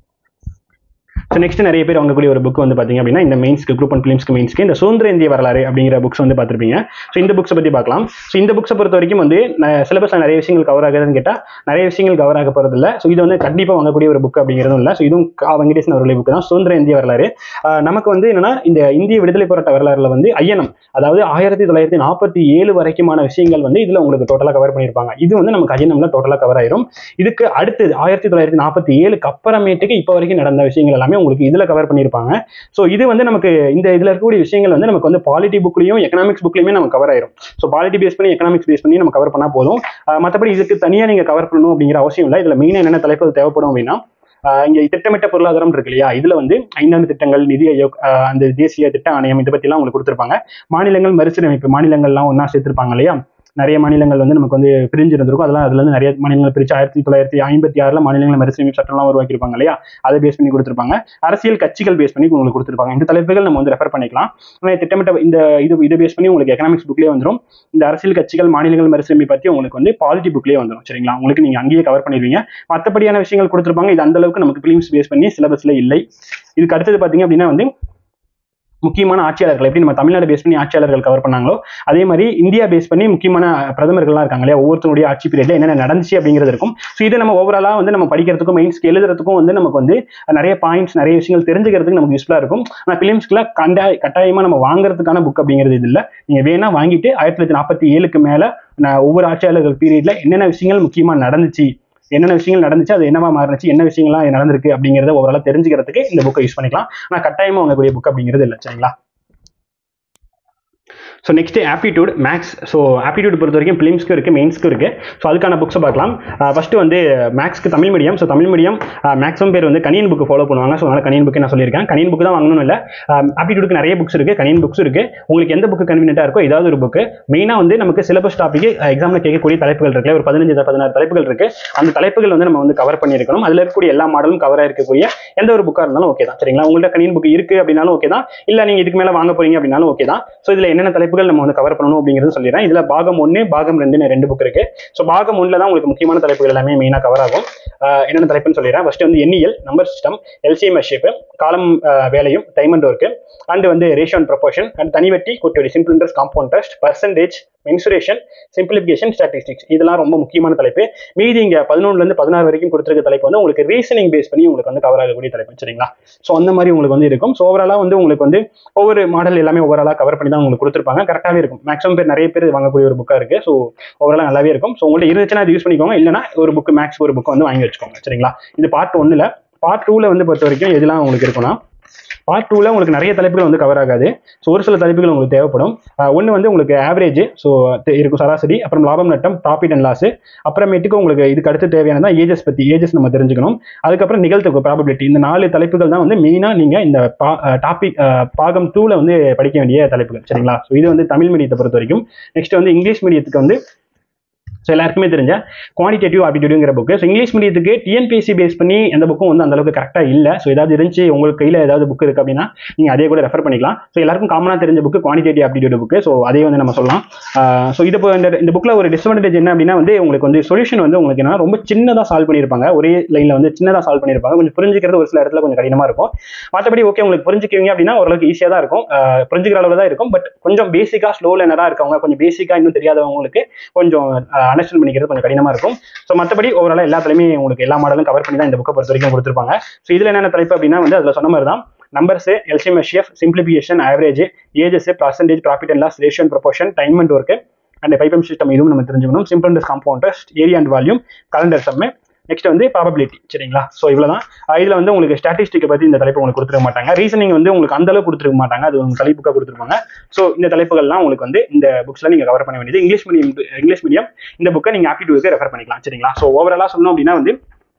ஸோ நெக்ஸ்ட் நிறைய பேர் வாங்கக்கூடிய ஒரு புக் வந்து பார்த்தீங்க அப்படின்னா இந்த மெயின்ஸ்க்கு குரூப் அண்ட் ஃபிலிம்ஸ்க்கு மெயின்ஸ்க்கு இந்த சுதந்திர இந்திய வரலாறு அப்படிங்கிற புக்ஸ் வந்து பார்த்துருப்பீங்க ஸோ இந்த புக்ஸை பற்றி பார்க்கலாம் ஸோ இந்த புக்ஸை பொறுத்த வரைக்கும் வந்து சிலபஸ் நிறைய விஷயங்கள் கவர் ஆகுதுன்னு கேட்டால் நிறைய விஷயங்கள் கவர் ஆக போகிறது இல்லை ஸோ இது வந்து கண்டிப்பாக வாங்கக்கூடிய ஒரு புக் அப்படிங்கிறதும் இல்லை ஸோ இதுவும் கா வெங்கடேசன் அவர்களுடைய புக் தான் சுதந்திர இந்திய வரலாறு ஆஹ் நமக்கு வந்து என்னன்னா இந்த இந்திய விடுதலை போராட்ட வரலாறுல வந்து ஐயனம் அதாவது ஆயிரத்தி தொள்ளாயிரத்தி நாற்பத்தி ஏழு வரைக்குமான விஷயங்கள் வந்து இதுல உங்களுக்கு டோட்டலாக கவர் பண்ணியிருப்பாங்க இது வந்து நமக்கு ஐயனம்ல டோட்டலாக கவர் ஆயிரும் இதுக்கு அடுத்தது ஆயிரத்தி தொள்ளாயிரத்தி நாற்பத்தி ஏழுக்கு அப்புறமேட்டுக்கு இப்போ வரைக்கும் நடந்த விஷயங்கள் எல்லாமே உங்களுக்கு இதுல கவர் பண்ணியிருப்பாங்க ஸோ இது வந்து நமக்கு இந்த இதுல இருக்கக்கூடிய விஷயங்கள் வந்து நமக்கு வந்து பாலிட்டி புக்லையும் எக்கனாமிக்ஸ் புக்லையுமே நமக்கு கவர் ஆயிரும் ஸோ பாலிட்டி பேஸ் பண்ணி எக்கனாமிக்ஸ் பேஸ் பண்ணி நம்ம கவர் பண்ணா போதும் ஆஹ் மத்தபடி இதுக்கு தனியா நீங்க கவர் பண்ணணும் அப்படிங்கிற அவசியம் இல்லை இதுல மெயினாக என்னென்ன தலைப்புகள் தேவைப்படும் அப்படின்னா ஆஹ் இங்க திட்டமிட்ட பொருளாதாரம் இருக்கு இல்லையா இதுல வந்து ஐந்தாண்டு திட்டங்கள் நிதி ஆயோக் ஆஹ் அந்த தேசிய திட்ட ஆணையம் இதை பத்தி எல்லாம் உங்களுக்கு கொடுத்துருப்பாங்க மாநிலங்கள் மறுசீரமைப்பு மாநிலங்கள்லாம் ஒண்ணா சேர்த்திருப்பாங்க இல்லையா நிறைய மாநிலங்கள் வந்து நமக்கு வந்து பிரிஞ்சு இருந்திருக்கும் அதெல்லாம் அதுல இருந்து நிறைய மாநிலங்கள் பிரிச்சு ஆயிரத்தி தொள்ளாயிரத்தி ஐம்பத்தி ஆறுல மாநிலங்கள் மறுசீரமைப்பு சட்டம்லாம் உருவாக்கியிருப்பாங்க இல்லையா அதை பேஸ் பண்ணி கொடுத்துருப்பாங்க அரசியல் கட்சிகள் பேஸ் பண்ணி உங்களுக்கு கொடுத்துருப்பாங்க இந்த தலைப்புகள் நம்ம வந்து ரெஃபர் பண்ணிக்கலாம் ஆனா திட்டமிட்ட இந்த இது இதை பேஸ் பண்ணி உங்களுக்கு எக்கனாமிக்ஸ் புக்லேயே வந்துடும் இந்த அரசியல் கட்சிகள் மாநிலங்கள் மறுசீரமைப்பு பத்தி உங்களுக்கு வந்து பாலிட்டி புக்லேயே வந்துடும் சரிங்களா உங்களுக்கு நீங்க அங்கேயே கவர் பண்ணிடுவீங்க மற்றபடியான விஷயங்கள் கொடுத்துருப்பாங்க இது அந்த அளவுக்கு நமக்கு பிலிம்ஸ் பேஸ் பண்ணி சிலபஸ்ல இல்லை இதுக்கு அடுத்தது பாத்தீங்க அப்படின்னா வந்து முக்கியமான ஆட்சியாளர்கள் எப்படி நம்ம தமிழ்நாடு பேஸ் பண்ணி ஆட்சியாளர்கள் கவர் பண்ணாங்களோ அதே மாதிரி இந்தியா பேஸ் பண்ணி முக்கியமான பிரதமர்கள்லாம் இருக்காங்க இல்லையா ஒவ்வொருத்தருடைய ஆட்சி பீரியட்ல என்னென்ன நடந்துச்சு அப்படிங்கிறது இருக்கும் ஸோ இதை நம்ம ஓவராலாக வந்து நம்ம படிக்கிறதுக்கும் மெயின்ஸ்க்கு எழுதுறதுக்கும் வந்து நமக்கு வந்து நிறைய பாயிண்ட்ஸ் நிறைய விஷயங்கள் தெரிஞ்சுக்கிறதுக்கு நமக்கு யூஸ்ஃபுல்லாக இருக்கும் ஆனால் ஃபிலிம்ஸ்க்குலாம் கண்டா கட்டாயமாக நம்ம வாங்குறதுக்கான புக் அப்படிங்கிறது இது இல்லை நீங்கள் வேணா வாங்கிட்டு ஆயிரத்தி தொள்ளாயிரத்தி நாற்பத்தி ஏழுக்கு மேலே ஒவ்வொரு ஆட்சியாளர்கள் பீரியட்ல என்னென்ன விஷயங்கள் முக்கியமாக நடந்துச்சு என்னென்ன விஷயங்கள் நடந்துச்சு அது என்னவா மாறுச்சு என்ன விஷயங்கள்லாம் நடந்திருக்கு அப்படிங்கிறத ஓவராலாக தெரிஞ்சுக்கிறதுக்கு இந்த புக்கை யூஸ் பண்ணிக்கலாம் ஆனால் கட்டாயமாக வாங்கக்கூடிய புக் அப்படிங்கிறது இல்லை சரிங்களா so next aptitude maths so aptitude பொறுத்த வரைக்கும் பிலிம்ஸ்க்கும் இருக்குது மெயின்ஸ்க்கும் இருக்குது ஸோ அதுக்கான புக்ஸை பார்க்கலாம் ஃபஸ்ட்டு வந்து மேக்ஸ்க்கு Tamil medium so Tamil medium maximum பேர் வந்து கணியன் புக்கு ஃபாலோ பண்ணுவாங்க ஸோ அதனால் கணியன் புக்கு நான் சொல்லியிருக்கேன் கணியன் புக்கு தான் வாங்கணும் இல்லை ஆப்டிடியூடுக்கு நிறைய புக்ஸ் இருக்குது கணியன் புக்ஸ் இருக்குது உங்களுக்கு எந்த புக்கு கன்வீனியன்ட்டாக இருக்கோ ஏதாவது ஒரு புக்கு மெயினாக வந்து நமக்கு சிலபஸ் டாபிக் எக்ஸாமில் கேட்கக்கூடிய தலைப்புகள் இருக்குல்ல ஒரு பதினஞ்சு பதினாறு தலைப்புகள் இருக்குது அந்த தலைப்புகள் வந்து நம்ம வந்து கவர் பண்ணியிருக்கணும் அதில் இருக்கக்கூடிய எல்லா மாடலும் கவர் இருக்கக்கூடிய எந்த ஒரு புக்காக இருந்தாலும் ஓகே தான் சரிங்களா உங்கள்ட்ட கணியன் புக் இருக்குது அப்படின்னாலும் ஓகே தான் இல்லை நீங்கள் இதுக்கு மேலே வாங்க போறீங்க அப்படின்னாலும் ஓகே தான் ஸோ இதில் என்னென்ன தலைப்பு தலைப்புகள் நம்ம வந்து கவர் பண்ணணும் அப்படிங்கிறது சொல்லிடுறேன் இதுல பாகம் ஒன்று பாகம் ரெண்டுன்னு ரெண்டு புக் இருக்கு ஸோ பாகம் ஒன்றில் தான் உங்களுக்கு முக்கியமான தலைப்புகள் எல்லாமே மெயினாக கவர் ஆகும் ஆஹ் என்னென்ன தலைப்புன்னு சொல்லிடுறேன் ஃபர்ஸ்ட் வந்து எண்ணியல் நம்பர் சிஸ்டம் எல்சிஎம்எஸ்ஷிப் காலம் ஆஹ் வேலையும் டைம் அண்ட் ஒர்க்கு அண்ட் வந்து ரேஷியோ அண்ட் ப்ரொபோஷன் அண்ட் தனிவட்டி கூட்டுவடி simple interest compound test percentage mensuration simplification statistics இதெல்லாம் ரொம்ப முக்கியமான தலைப்பு மீதி இங்க பதினொன்றுல இருந்து பதினாறு வரைக்கும் கொடுத்துருக்க தலைப்பு வந்து உங்களுக்கு ரீசனிங் பேஸ் பண்ணி உங்களுக்கு வந்து கவர் ஆகக்கூடிய தலைப்பு சரிங்களா ஸோ அந்த மாதிரி உங்களுக்கு வந்து இருக்கும் ஸோ ஓவராலா வந்து உங்களுக்கு வந்து ஒவ்வொரு மாடல் எல்லாமே ஓவராலா கவர் பண்ணி தான் உங்களுக்கு கொடுத்துருப்பாங்க கரெக்டாகவே இருக்கும் மேக்ஸிமம் பேர் நிறைய பேர் வாங்கக்கூடிய ஒரு புக்கா இருக்கு ஸோ ஓவராலா நல்லாவே இருக்கும் ஸோ உங்கள்ட்ட இருந்துச்சுன்னா அது யூஸ் பண்ணிக்கோங்க இல்லைனா ஒரு புக் மேக்ஸ் ஒரு புக் வந்து வாங்கி வச்சுக்கோங்க சரிங்களா இது பார்ட் ஒன்னுல பார்ட் டூல வந்து பொறுத்த வரைக்கும் எதெல்லாம் உங்களுக்கு இருக்கும்னா பார்ட் டூவில் உங்களுக்கு நிறைய தலைப்புகள் வந்து கவர் ஆகாது ஸோ ஒரு சில தலைப்புகள் உங்களுக்கு தேவைப்படும் ஒன்று வந்து உங்களுக்கு ஆவரேஜ் ஸோ இருக்கும் சராசரி அப்புறம் லாபம் நட்டம் ப்ராஃபிட் அண்ட் லாஸ் அப்புறமேட்டுக்கு உங்களுக்கு இதுக்கு அடுத்து தேவையானதான் ஏஜஸ் பற்றி ஏஜஸ் நம்ம தெரிஞ்சுக்கணும் அதுக்கப்புறம் நிகழ்த்துக்கு ப்ராபபிலிட்டி இந்த நாலு தலைப்புகள் தான் வந்து மெயினாக நீங்கள் இந்த டாபிக் பாகம் டூவில் வந்து படிக்க வேண்டிய தலைப்புகள் சரிங்களா ஸோ இது வந்து தமிழ் மீடியத்தை பொறுத்த வரைக்கும் நெக்ஸ்ட் வந்து இங்கிலீஷ் மீடியத்துக்கு வந்து ஸோ எல்லாருக்குமே தெரிஞ்ச குவான்டிடேட்டிவ் ஆப்டிடியூடுங்கிற புக்கு ஸோ இங்கிலீஷ் மீடியத்துக்கு டிஎன்பிஎஸ்சி பேஸ் பண்ணி எந்த புக்கும் வந்து அந்த அளவுக்கு கரெக்டாக இல்லை ஸோ ஏதாவது இருந்துச்சு உங்களுக்கு கையில் ஏதாவது புக் இருக்குது அப்படின்னா நீங்கள் அதே கூட ரெஃபர் பண்ணிக்கலாம் ஸோ எல்லாருக்கும் காமனாக தெரிஞ்ச book quantitative aptitude book so அதே வந்து நம்ம சொல்லலாம் ஸோ இது இப்போ இந்த இந்த புக்கில் ஒரு டிஸ்அட்வான்டேஜ் என்ன அப்படின்னா வந்து உங்களுக்கு வந்து சொல்யூஷன் வந்து உங்களுக்கு என்ன ரொம்ப சின்னதாக சால்வ் பண்ணியிருப்பாங்க ஒரே லைனில் வந்து சின்னதாக சால்வ் பண்ணியிருப்பாங்க கொஞ்சம் புரிஞ்சுக்கிறது ஒரு சில இடத்துல கொஞ்சம் கடினமாக இருக்கும் மற்றபடி ஓகே உங்களுக்கு புரிஞ்சுக்குவீங்க அப்படின்னா ஓரளவுக்கு ஈஸியாக தான் இருக்கும் ஆஹ் புரிஞ்சுக்கிற அளவு தான் இருக்கும் பட் கொஞ்சம் பேசிக்காக ஸ்லோ லேனராக இருக்கவங்க கொஞ்சம் பேசிக்காக இன்னும் தெரியாதவங்களுக்கு கொஞ்சம் அண்டர்ஸ்டாண்ட் பண்ணிக்கிறது கொஞ்சம் கடினமாக இருக்கும் ஸோ மற்றபடி ஓவரால் எல்லாத்துலையுமே உங்களுக்கு எல்லா மாடலும் கவர் பண்ணி தான் இந்த புக்கை பொறுத்த வரைக்கும் கொடுத்துருப்பாங்க ஸோ இதில் என்னென்ன தலைப்பு அப்படின்னா வந்து அதில் சொன்ன மாதிரி தான் நம்பர்ஸ் எல்சிஎம்எஸ்எஃப் simplification average ages percentage profit and loss ரேஷியன் proportion time and work and பைப்பம் சிஸ்டம் இதுவும் நம்ம தெரிஞ்சுக்கணும் simple and compound area and volume calendar சம்மு நெக்ஸ்ட் வந்து ப்ராபபிலிட்டி சரிங்களா ஸோ இவ்வளோ தான் இதில் வந்து உங்களுக்கு ஸ்டாட்டிஸ்டிக்கை பற்றி இந்த தலைப்பு உங்களுக்கு கொடுத்துருக்க மாட்டாங்க ரீசனிங் வந்து உங்களுக்கு அந்த அளவுக்கு கொடுத்துருக்க மாட்டாங்க அது உங்களுக்கு தலைப்புக்காக கொடுத்துருப்பாங்க ஸோ இந்த தலைப்புகள்லாம் உங்களுக்கு வந்து இந்த புக்ஸில் நீங்கள் கவர் பண்ண வேண்டியது இங்கிலீஷ் மீடியம் இங்கிலீஷ் மீடியம் இந்த புக்கை நீங்கள் ஆப்டிடியூடுக்கு ரெஃபர் பண்ணிக்கலாம் சரிங்களா ஸோ ஓவராலாக சொன்னோம் அப்படின்னா வந்து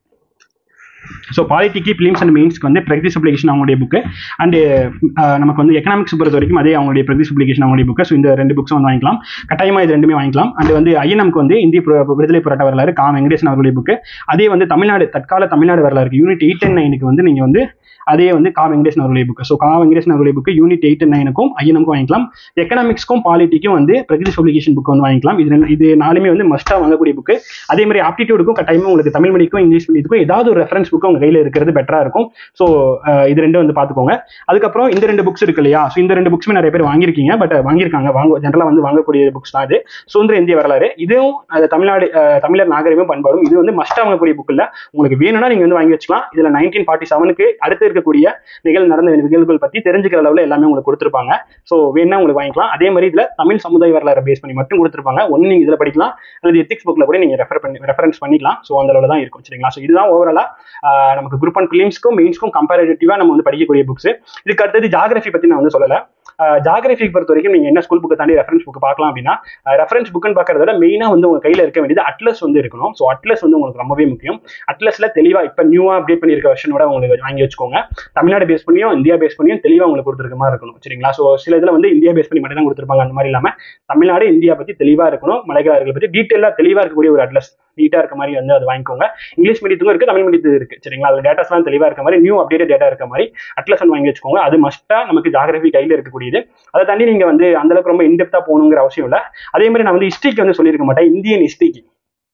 ஸோ பாலிட்டிக்கு பிலிம்ஸ் அண்ட் மெயின்ஸ்க்கு வந்து ப்ரெக்டிஸ் அப்ளிகேஷன் அவங்களுடைய புக்கு அண்டு நமக்கு வந்து எக்கனாமிக்ஸ் பொறுத்த வரைக்கும் அதே அவங்களுடைய ப்ரெக்டிஸ் அப்ளிகேஷன் அவங்களுடைய புக்கு ஸோ இந்த ரெண்டு புக்ஸும் வந்து வாங்கிக்கலாம் கட்டாயமாக இது ரெண்டுமே வாங்கிக்கலாம் அண்ட் வந்து ஐஎன்எம்க்கு வந்து இந்திய புர- விடுதலை போராட்ட வரலாறு கா வெங்கடேசன் அவர்களுடைய புக்கு அதே வந்து தமிழ்நாடு தற்கால தமிழ்நாடு வரலாறு யூனிட் எயிட் அண்ட் நைனுக்கு வந்து நீங்கள் வந்து அதே வந்து கா வெங்கடேசன் அவர்களுடைய புக்கு ஸோ கா வெங்கடேசன் அவர்களுடைய புக்கு யூனிட் எயிட் அண்ட் நைனுக்கும் ஐஎன்எம்க்கும் வாங்கிக்கலாம் எக்கனாமிக்ஸ்க்கும் பாலிட்டிக்கும் வந்து ப்ரெக்டிஸ் பப்ளிகேஷன் புக் வந்து வாங்கிக்கலாம் இது ரெண்டு- இது நாலுமே வந்து மஸ்ட்டாக வாங்கக்கூடிய புக்கு அதே மாதிரி ஆப்டிடியூடுக்கும் கட்டாயமாக உங்களுக்கு தமிழ் மொழிக்கும் இங்கிலீஷ் மீடியத்துக்கும் ஏதாவது ஒரு ரெஃபரன்ஸ் புக்கு உங்க கையில் இருக்கிறது பெட்டராக இருக்கும் ஸோ இது ரெண்டும் வந்து பார்த்துக்கோங்க அதுக்கப்புறம் இந்த ரெண்டு புக்ஸ் இருக்கு இல்லையா ஸோ இந்த ரெண்டு புக்ஸுமே நிறைய பேர் வாங்கியிருக்கீங்க பட் வாங்கியிருக்காங்க வாங்க ஜென்ரலாக வந்து வாங்கக்கூடிய புக்ஸ் தான் இது சுதந்திர இந்திய வரலாறு இதுவும் அஹ், தமிழ்நாடு அஹ், தமிழர் நாகரிகமும் பண்பாடும் இது வந்து மஸ்ட்டாக வாங்கக்கூடிய புக் இல்லை உங்களுக்கு வேணும்னா நீங்கள் வந்து வாங்கி வச்சுக்கலாம் இதில் நைன்டீன் ஃபார்ட்டி செவனுக்கு அடுத்து இருக்கக்கூடிய நிகழ் நடந்த நிகழ்வுகள் பற்றி தெரிஞ்சுக்கிற அளவில் எல்லாமே உங்களுக்கு கொடுத்துருப்பாங்க ஸோ வேணா உங்களுக்கு வாங்கிக்கலாம் அதே மாதிரி இதில் தமிழ் சமுதாய வரலாறு பேஸ் பண்ணி மட்டும் கொடுத்துருப்பாங்க ஒன்று நீங்கள் இதில் படிக்கலாம் அல்லது எத்திக்ஸ் புக்கில் கூட நீங்கள் ரெஃபர் பண்ணி ரெஃபரன்ஸ் பண்ணிக்கலாம் ஸோ அந்த அளவில் தான் இருக்கும் சரிங்களா ஸோ இதுதான் ஓவராலாக நமக்கு குரூப் அண்ட் ஃபிலிம்ஸ்க்கும் மெயின்ஸ்க்கும் கம்பேரிட்டிவாக நம்ம வந்து படிக்கக்கூடிய புக்ஸ் இதுக்கு அடுத்தது ஜாகிரஃபி பற்றி நான் வந்து சொல்லலை ஜாகிரபி பொறுத்த வரைக்கும் நீங்கள் என்ன ஸ்கூல் புக்கை தாண்டி ரெஃபரன்ஸ் புக் பார்க்கலாம் அப்படின்னா ரெஃபரன்ஸ் புக்குன்னு பார்க்கறத விட மெயினாக வந்து உங்கள் கையில் இருக்க வேண்டியது அட்லஸ் வந்து இருக்கணும் ஸோ அட்லஸ் வந்து உங்களுக்கு ரொம்பவே முக்கியம் அட்லஸில் தெளிவாக இப்போ நியூவாக அப்டேட் பண்ணியிருக்க வெர்ஷனோட உங்களுக்கு வாங்கி வச்சுக்கோங்க தமிழ்நாடு பேஸ் பண்ணியும் இந்தியா பேஸ் பண்ணியும் தெளிவாக உங்களுக்கு கொடுத்துருக்க மாதிரி இருக்கணும் சரிங்களா ஸோ சில இதில் வந்து இந்தியா பேஸ் பண்ணி மட்டும் தான் கொடுத்துருப்பாங்க அந்த மாதிரி இல்லாமல் தமிழ்நாடு இந்தியா பற்றி தெளிவாக இருக்கணும் மலையாளர்கள் பற்றி டீட்டெயிலாக தெளிவாக இருக்கக்கூடிய ஒரு அட்லஸ் நீட்டாக இருக்க மாதிரி வந்து அது வாங்கிக்கோங்க இங்கிலீஷ் மீடியத்துக்கும் இருக்குது தமிழ் மீடியத்துக்கும் இருக்குது சரிங்களா அதில் டேட்டாஸ்லாம் தெளிவாக இருக்க மாதிரி நியூ அப்டேட்டட் டேட்டா இருக்க மாதிரி அட்லஸ் வந்து வாங்கி வச்சுக்கோங்க அது மஸ்ட்டாக நமக்கு ஜாகிரபி கையில் இருக்கக்கூடியது அதை தாண்டி நீங்கள் வந்து அந்த அளவுக்கு ரொம்ப இன்டெப்த்தாக போகணுங்கிற அவசியம் இல்லை அதே மாதிரி நான் வந்து ஹிஸ்ட்ரிக்கு வந்து சொல்லியிருக்க மாட்டேன் இந்தியன் ஹிஸ்ட்ரிக்கு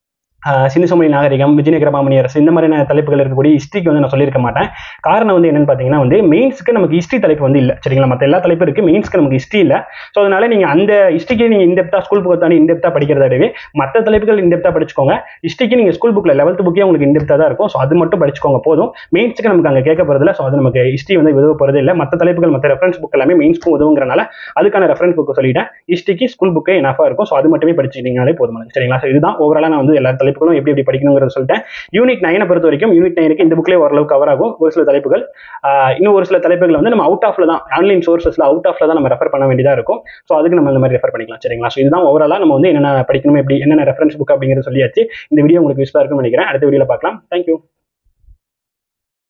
சிந்து சமய நாகரிகம் விஜயநகரமாமணி அரசு இந்த மாதிரியான தலைப்புகள் இருக்கக்கூடிய ஹிஸ்ட்ரிக்கு வந்து நான் சொல்லியிருக்க மாட்டேன் காரணம் வந்து என்னன்னு பார்த்தீங்கன்னா வந்து மெயின்ஸ்க்கு நமக்கு ஹிஸ்ட்ரி தலைப்பு வந்து இல்லை சரிங்களா மற்ற எல்லா தலைப்பு இருக்கு மெயின்ஸ்க்கு நமக்கு ஹிஸ்ட்ரி இல்லை ஸோ அதனால நீங்க அந்த ஹிஸ்ட்ரிக்கு நீங்க இன்டெப்தா ஸ்கூல் புக்கை தாண்டி இன்டெப்தா படிக்கிறதாடவே மற்ற தலைப்புகள் இன்டெப்தா படிச்சுக்கோங்க ஹிஸ்ட்ரிக்கு நீங்க ஸ்கூல் புக்ல லெவல்த் புக்கே உங்களுக்கு இன்டெப்தா தான் இருக்கும் ஸோ அது மட்டும் படிச்சுக்கோங்க போதும் மெயின்ஸ்க்கு நமக்கு அங்கே கேட்க போறதில்ல ஸோ அது நமக்கு ஹிஸ்ட்ரி வந்து உதவ போறது இல்லை மற்ற தலைப்புகள் மற்ற ரெஃபரன்ஸ் புக் எல்லாமே மெயின்ஸ்க்கும் உதவுங்கிறனால அதுக்கான ரெஃபரன்ஸ் புக்கு சொல்லிட்டேன் ஹிஸ்ட்ரிக்கு ஸ்கூல் புக்கே எனஃபா இருக்கும் ஸோ அது மட்டுமே படிச்சுக்கிட்டீங்களே போதுமானது சரிங்களா ஸோ இதுதான் ஓவராலாக நான் வந்து எல்லா தலைப்புகளும் எப்படி எப்படி படிக்கணுங்கிறத சொல்லிட்டேன் யூனிட் நைனை பொறுத்த வரைக்கும் யூனிட் நைனுக்கு இந்த புக்லேயே ஓரளவுக்கு கவர் ஆகும் ஒரு சில தலைப்புகள் ஆஹ் இன்னும் ஒரு சில தலைப்புகள் வந்து நம்ம அவுட் ஆஃப்ல தான் ஆன்லைன் சோர்சஸ்ல அவுட் ஆஃப்ல தான் நம்ம ரெஃபர் பண்ண வேண்டியதா இருக்கும் ஸோ அதுக்கு நம்ம இந்த மாதிரி ரெஃபர் பண்ணிக்கலாம் சரிங்களா ஸோ இதுதான் ஓவராலாக நம்ம வந்து என்னென்ன படிக்கணும் எப்படி என்னென்ன ரெஃபரன்ஸ் புக் அப்படிங்கிறது சொல்லியாச்சு இந்த வீடியோ உங்களுக்கு யூஸ்ஃபுல்லாக இருக்கும்னு நினைக்கிறேன் அடுத்த வீடியோவில் பார்க்கலாம் தேங்க்யூ